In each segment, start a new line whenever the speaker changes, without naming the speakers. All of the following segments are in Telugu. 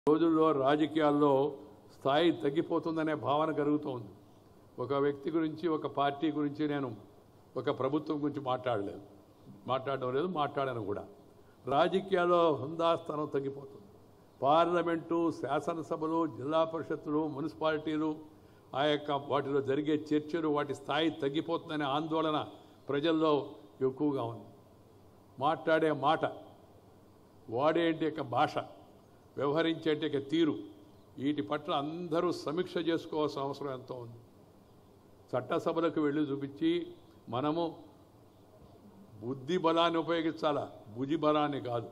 రోజుల్లో రాజకీయాల్లో స్థాయి తగ్గిపోతుందనే భావన కలుగుతోంది ఒక వ్యక్తి గురించి ఒక పార్టీ గురించి నేను ఒక ప్రభుత్వం గురించి మాట్లాడలేదు మాట్లాడడం లేదు మాట్లాడాను కూడా రాజకీయాల్లో హుందాస్థానం తగ్గిపోతుంది పార్లమెంటు శాసనసభలు జిల్లా పరిషత్తులు మున్సిపాలిటీలు ఆ యొక్క వాటిలో జరిగే చర్చలు వాటి స్థాయి తగ్గిపోతుందనే ఆందోళన ప్రజల్లో ఎక్కువగా ఉంది మాట్లాడే మాట వాడేంటి యొక్క భాష వ్యవహరించేటి యొక్క తీరు వీటి పట్ల అందరూ సమీక్ష చేసుకోవాల్సిన అవసరం ఎంతో ఉంది చట్టసభలకు వెళ్ళి చూపించి మనము బుద్ధి బలాన్ని ఉపయోగించాలా భుజి బలాన్ని కాదు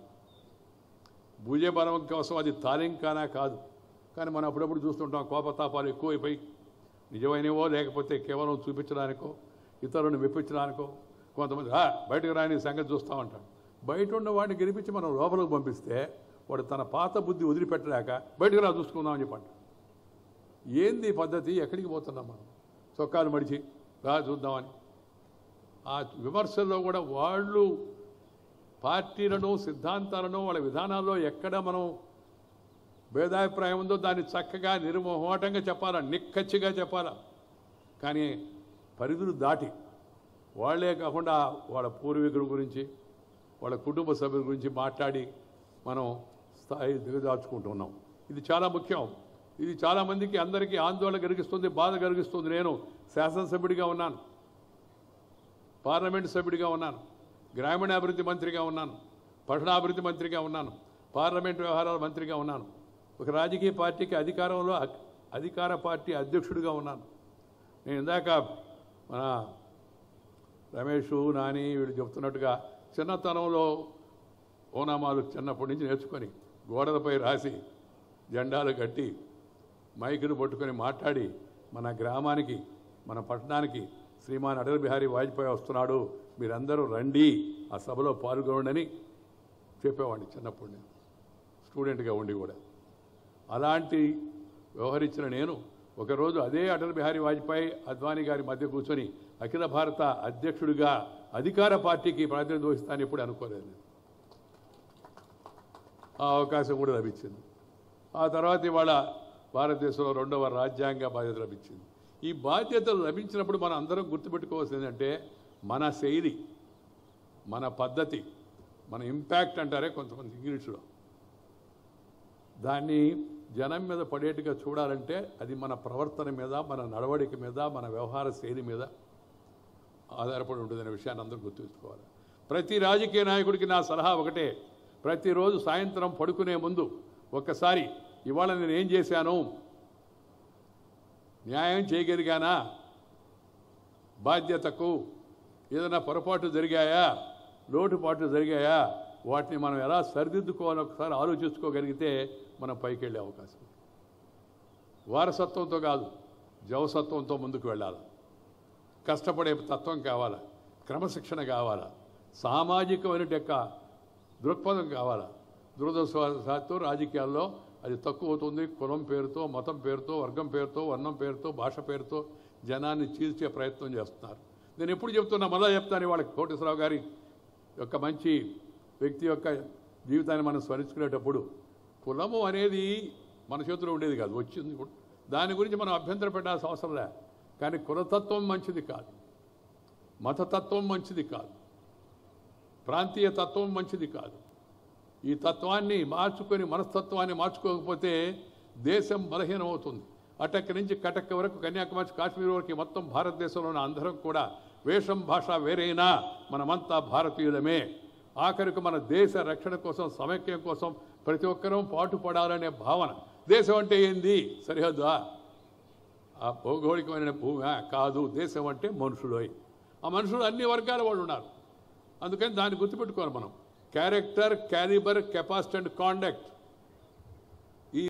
భుజ బలం కోసం అది తాలింకానా కాదు కానీ మనం అప్పుడప్పుడు చూస్తుంటాం కోపతాపాలు ఎక్కువైపోయి నిజమైనవో లేకపోతే కేవలం చూపించడానికో ఇతరులను మెప్పించడానికో కొంతమంది "ఆ, బయటకు రాని సంగతి చూస్తూ ఉంటాం బయట ఉన్న వాడిని గెలిపించి మనం లోపలికి పంపిస్తే వాడు తన పాత బుద్ధి వదిలిపెట్టలేక బయటకు రా చూసుకుందామని చెప్పంట ఏంది ఈ పద్ధతి ఎక్కడికి పోతున్నాం మనం చొక్కాలు మడిచి రా చూద్దామని ఆ విమర్శల్లో కూడా వాళ్ళు పార్టీలను సిద్ధాంతాలను వాళ్ళ విధానాల్లో ఎక్కడ మనం భేదాభిప్రాయం ఉందో దాన్ని చక్కగా నిర్మోహమాటంగా చెప్పాలా నిక్కచ్చిగా చెప్పాలా కానీ పరిధులు దాటి వాళ్ళే కాకుండా వాళ్ళ పూర్వీకుల గురించి వాళ్ళ కుటుంబ సభ్యుల గురించి మాట్లాడి మనం స్థాయి దిగజార్చుకుంటున్నాం ఇది చాలా ముఖ్యం ఇది చాలామందికి అందరికీ ఆందోళన కలిగిస్తుంది బాధ కలిగిస్తుంది నేను శాసనసభ్యుడిగా ఉన్నాను పార్లమెంట్ సభ్యుడిగా ఉన్నాను గ్రామీణాభివృద్ధి మంత్రిగా ఉన్నాను పట్టణాభివృద్ధి మంత్రిగా ఉన్నాను పార్లమెంట్ వ్యవహారాల మంత్రిగా ఉన్నాను ఒక రాజకీయ పార్టీకి అధికారంలో అక్- అధికార పార్టీ అధ్యక్షుడిగా ఉన్నాను నేను ఇందాక మన రమేష్ నాని వీళ్ళు చెప్తున్నట్టుగా చిన్నతనంలో ఓనామాలు చిన్నప్పటి నుంచి నేర్చుకొని గోడలపై రాసి జెండాలు కట్టి మైకులు పట్టుకొని మాట్లాడి మన గ్రామానికి మన పట్టణానికి శ్రీమాన్ అటల్ బిహారీ వాజ్పేయి వస్తున్నాడు మీరందరూ రండి ఆ సభలో పాల్గొనండి చెప్పేవాడిని చిన్నప్పుడు నేను స్టూడెంట్గా ఉండి కూడా అలాంటి వ్యవహరించిన నేను ఒకరోజు అదే అటల్ బిహారీ వాజ్పేయి అద్వానీ గారి మధ్య కూర్చొని అఖిల భారత అధ్యక్షుడిగా అధికార పార్టీకి ప్రాతినిధ్యం వహిస్తానని ఎప్పుడు అనుకోలేదు నేను. ఆ అవకాశం కూడా లభించింది ఆ తర్వాత ఇవాళ భారతదేశంలో రెండవ రాజ్యాంగ బాధ్యత లభించింది ఈ బాధ్యతలు లభించినప్పుడు మనం అందరం గుర్తుపెట్టుకోవాల్సింది ఏంటంటే మన శైలి మన పద్ధతి మన ఇంపాక్ట్ అంటారే కొంతమంది ఇంగ్లీష్లో దాన్ని జనం మీద పడేట్టుగా చూడాలంటే అది మన ప్రవర్తన మీద మన నడవడిక మీద మన వ్యవహార శైలి మీద ఆధారపడి ఉంటుందనే విషయాన్ని అందరూ గుర్తుంచుకోవాలి ప్రతి రాజకీయ నాయకుడికి నా సలహా ఒకటే ప్రతిరోజు సాయంత్రం పడుకునే ముందు ఒక్కసారి ఇవాళ నేను ఏం చేశాను న్యాయం చేయగలిగానా బాధ్యతకు ఏదైనా పొరపాటు జరిగాయా లోటుపాట్లు జరిగాయా వాటిని మనం ఎలా సరిదిద్దుకోవాలో ఒకసారి ఆలోచించుకోగలిగితే మనం పైకి వెళ్ళే అవకాశం ఉంది. వారసత్వంతో కాదు జవసత్వంతో ముందుకు వెళ్ళాలి కష్టపడే తత్వం కావాలా క్రమశిక్షణ కావాలా సామాజికమైన యొక్క దృక్పథం కావాలా దురదృష్టవశాత్తు రాజకీయాల్లో అది తక్కువ అవుతుంది కులం పేరుతో మతం పేరుతో వర్గం పేరుతో వర్ణం పేరుతో భాష పేరుతో జనాన్ని చీల్చే ప్రయత్నం చేస్తున్నారు నేను ఎప్పుడు చెప్తున్నా మళ్ళా చెప్తాను వాళ్ళకి కోటేశ్వరరావు గారి యొక్క మంచి వ్యక్తి యొక్క జీవితాన్ని మనం స్మరించుకునేటప్పుడు కులము అనేది మన చేతిలో ఉండేది కాదు వచ్చింది ఇప్పుడు దాని గురించి మనం అభ్యంతరం పెట్టాల్సిన అవసరం లే కానీ కులతత్వం మంచిది కాదు మతతత్వం మంచిది కాదు ప్రాంతీయ తత్వం మంచిది కాదు ఈ తత్వాన్ని మార్చుకొని మనస్తత్వాన్ని మార్చుకోకపోతే దేశం బలహీనమవుతుంది అటక్ నుంచి కటక్ వరకు కన్యాకుమారి కాశ్మీర్ వరకు ఈ మొత్తం భారతదేశంలో ఉన్న అందరం కూడా వేషం భాష వేరైనా మనమంతా భారతీయులమే ఆఖరికి మన దేశ రక్షణ కోసం సమైక్యం కోసం ప్రతి ఒక్కరూ పాటుపడాలనే భావన దేశం అంటే ఏంది సరిహద్దా ఆ భౌగోళికమైన భూమి కాదు దేశం అంటే మనుషులోయ్ ఆ మనుషులు అన్ని వర్గాల వాళ్ళు ఉన్నారు అందుకని దాన్ని గుర్తుపెట్టుకోవాలి మనం character calibre capacity and conduct